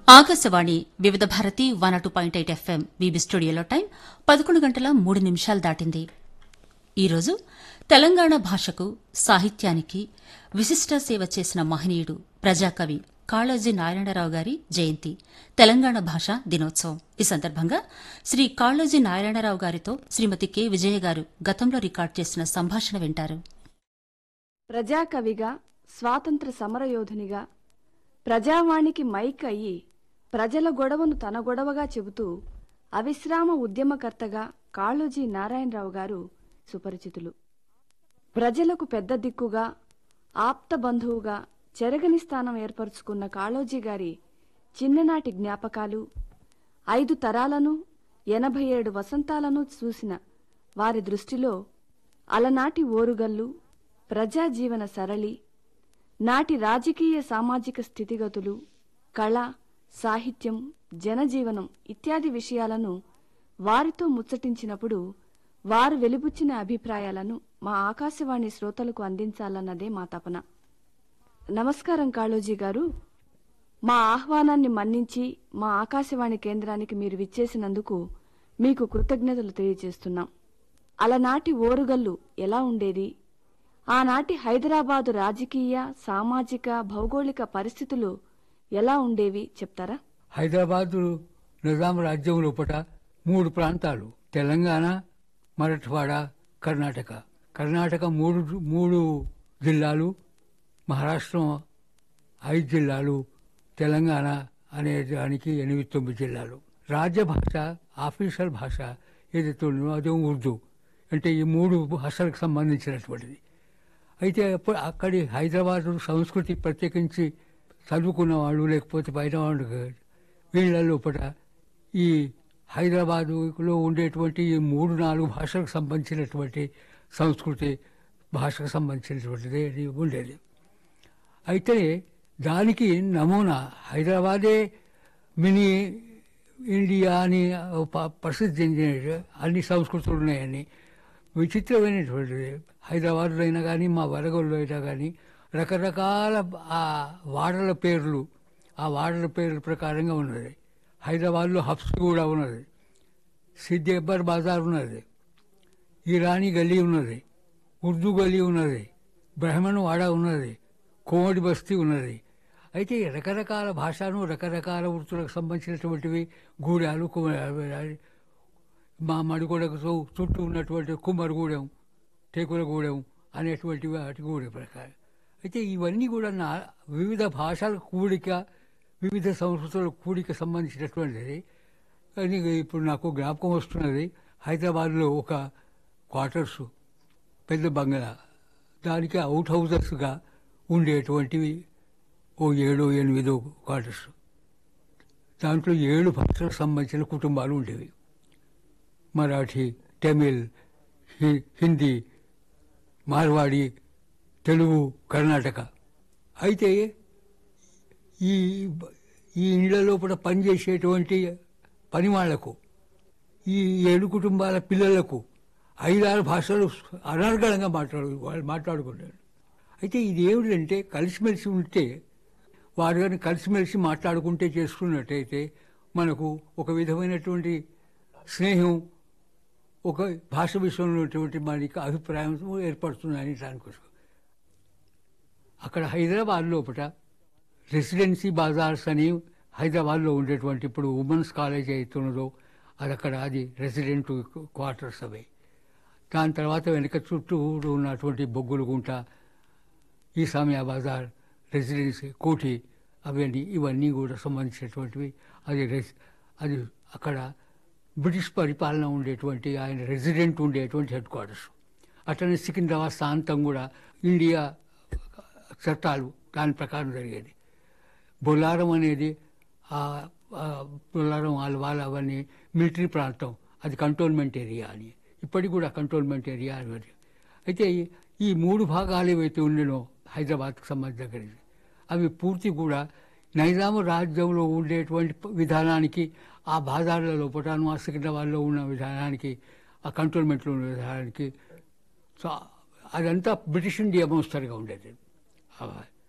Akashvani Vividh Bharati one two point eight FM బీబీ స్టూడియోలో time పదకొండు గంటల మూడు నిమిషాలు దాటింది ఈరోజు తెలంగాణ భాషకు సాహిత్యానికి విశిష్ట సేవ చేసిన మహనీయుడు ప్రజాకవి కాళోజీ నారాయణరావు గారి జయంతి తెలంగాణ భాషా దినోత్సవం ఈ సందర్భంగా శ్రీ కాళోజీ నారాయణరావు గారితో శ్రీమతి కె విజయ గారు గతంలో రికార్డు చేసిన సంభాషణ వింటారు ప్రజాకవిగా స్వాతంత్ర సమరయోధునిగా ప్రజావాణికి మైక్ అయ్యి ప్రజల గొడవను తన గొడవగా చెబుతూ అవిశ్రామ ఉద్యమకర్తగా కాళోజీ నారాయణరావు గారు సుపరిచితులు ప్రజలకు పెద్ద దిక్కుగా ఆప్త బంధువుగా చెరగని స్థానం ఏర్పరచుకున్న కాళోజీ గారి చిన్ననాటి జ్ఞాపకాలు ఐదు తరాలను ఎనభై ఏడు వసంతాలను చూసిన వారి దృష్టిలో అలనాటి ఓరుగల్లు ప్రజాజీవన సరళి నాటి రాజకీయ సామాజిక స్థితిగతులు కళ సాహిత్యం జనజీవనం ఇత్యాది విషయాలను వారితో ముచ్చటించినప్పుడు వారు వెలిబుచ్చిన అభిప్రాయాలను మా ఆకాశవాణి శ్రోతలకు అందించాలన్నదే మా తపన నమస్కారం కాళోజీ గారు మా ఆహ్వానాన్ని మన్నించి మా ఆకాశవాణి కేంద్రానికి మీరు విచ్చేసినందుకు మీకు కృతజ్ఞతలు తెలియజేస్తున్నాం అలనాటి ఓరుగల్లు ఎలా ఉండేది ఆనాటి హైదరాబాదు రాజకీయ సామాజిక భౌగోళిక పరిస్థితులు ఎలా ఉండేవి చెప్తారా హైదరాబాదు నిజాం రాజ్యం లోపల మూడు ప్రాంతాలు తెలంగాణ మరాఠవాడ కర్ణాటక కర్ణాటక మూడు మూడు జిల్లాలు మహారాష్ట్ర ఐదు జిల్లాలు తెలంగాణ అనే దానికి ఎనిమిది తొమ్మిది జిల్లాలు రాజ్య భాష ఆఫీషియల్ భాష ఏదైతే ఉందో అదే ఉర్దూ అంటే ఈ మూడు భాషలకు సంబంధించినటువంటిది అయితే అప్పుడు అక్కడి హైదరాబాదు సంస్కృతి ప్రత్యేకించి చదువుకున్న వాళ్ళు లేకపోతే బయట వాళ్ళు వీళ్ళ లోపల ఈ హైదరాబాదులో ఉండేటువంటి ఈ మూడు నాలుగు భాషలకు సంబంధించినటువంటి సంస్కృతి భాషకు సంబంధించినటువంటిది అది ఉండేది అయితే దానికి నమూనా హైదరాబాదే మినీ ఇండియా అని ప- ప్రసిద్ధి చెందిన అన్ని సంస్కృతులు ఉన్నాయని విచిత్రమైనటువంటిది హైదరాబాద్లో అయినా కానీ మా వరగల్లో అయినా కానీ రకరకాల ఆ వాడల పేర్లు ఆ వాడల పేర్ల ప్రకారంగా ఉన్నది హైదరాబాద్లో హబ్స్ కూడా ఉన్నది సిద్ది అక్బర్ బజార్ ఉన్నది ఇరానీ గల్లీ ఉన్నది ఉర్దూ గల్లీ ఉన్నది బ్రహ్మణ్ వాడ ఉన్నది కోమటి బస్తీ ఉన్నది అయితే ఈ రకరకాల భాషను రకరకాల వృత్తులకు సంబంధించినటువంటివి గూడాలు కుమ- మా మడిగూడకు చు- చుట్టూ ఉన్నటువంటి కుమ్మరిగూడెం టేకులగూడెం అనేటువంటివి వాటి గూడె ప్రకారం అయితే ఇవన్నీ కూడా నా వివిధ భాషల కూడిక వివిధ సంస్కృతుల కూడిక సంబంధించినటువంటిది కానీ ఇప్పుడు నాకు జ్ఞాపకం వస్తున్నది హైదరాబాద్లో ఒక క్వార్టర్స్ పెద్ద బంగ్లా దానికి అవుట్ హౌజెస్గా ఉండేటువంటివి ఓ ఏడో ఎనిమిదో క్వార్టర్స్ దాంట్లో ఏడు భాషలకు సంబంధించిన కుటుంబాలు ఉండేవి మరాఠీ తమిళ్ హి- హిందీ మార్వాడి తెలుగు కర్ణాటక అయితే ఈ ఈ ఇండ్ల లోపల పనిచేసేటువంటి పని వాళ్లకు ఈ ఏడు కుటుంబాల పిల్లలకు ఐదారు భాషలు అనర్గళంగా మాట్లాడు వాళ్ళు మాట్లాడుకుంటారు అయితే ఇది ఏమిటంటే కలిసిమెలిసి ఉంటే వారు కానీ కలిసిమెలిసి మాట్లాడుకుంటే చేసుకున్నట్టయితే మనకు ఒక విధమైనటువంటి స్నేహం ఒక భాష విషయంలో ఉన్నటువంటి మనకి అభిప్రాయం ఏర్పడుతుందని దానికోసం అక్కడ హైదరాబాద్ లోపల రెసిడెన్సీ బాజార్స్ అని హైదరాబాద్లో ఉండేటువంటి ఇప్పుడు ఉమెన్స్ కాలేజ్ అవుతున్నదో అది అక్కడ అది రెసిడెంట్ క్వార్టర్స్ అవి దాని తర్వాత వెనక చుట్టూ ఉన్నటువంటి బొగ్గులగుంట ఈసామియా బజార్ రెసిడెన్సీ కోఠి అవన్నీ ఇవన్నీ కూడా సంబంధించినటువంటివి అది రెస్ అది అక్కడ బ్రిటిష్ పరిపాలన ఉండేటువంటి ఆయన రెసిడెంట్ ఉండేటువంటి హెడ్ క్వార్టర్స్ అట్లనే సికింద్రాబాద్ ప్రాంతం కూడా ఇండియా చట్టాలు దాని ప్రకారం జరిగేది బొల్లారం అనేది ఆ ఆ బొల్లారం వాళ్ళ వాళ్ళ అవన్నీ మిలిటరీ ప్రాంతం అది కంటోన్మెంట్ ఏరియా అని ఇప్పటికి కూడా కంటోన్మెంట్ ఏరియా అని అయితే ఈ- ఈ మూడు భాగాలు ఏవైతే ఉండేనో హైదరాబాద్కు సంబంధించి అవి పూర్తి కూడా నైజాము రాజ్యంలో ఉండేటువంటి ప- విధానానికి ఆ బాజార్ల లోపల ఆ సికింద్రాబాద్లో ఉన్న విధానానికి ఆ కంటోన్మెంట్లో ఉన్న విధానానికి సో అదంతా బ్రిటిష్ ఇండియా మోస్తరుగా ఉండేది ఆ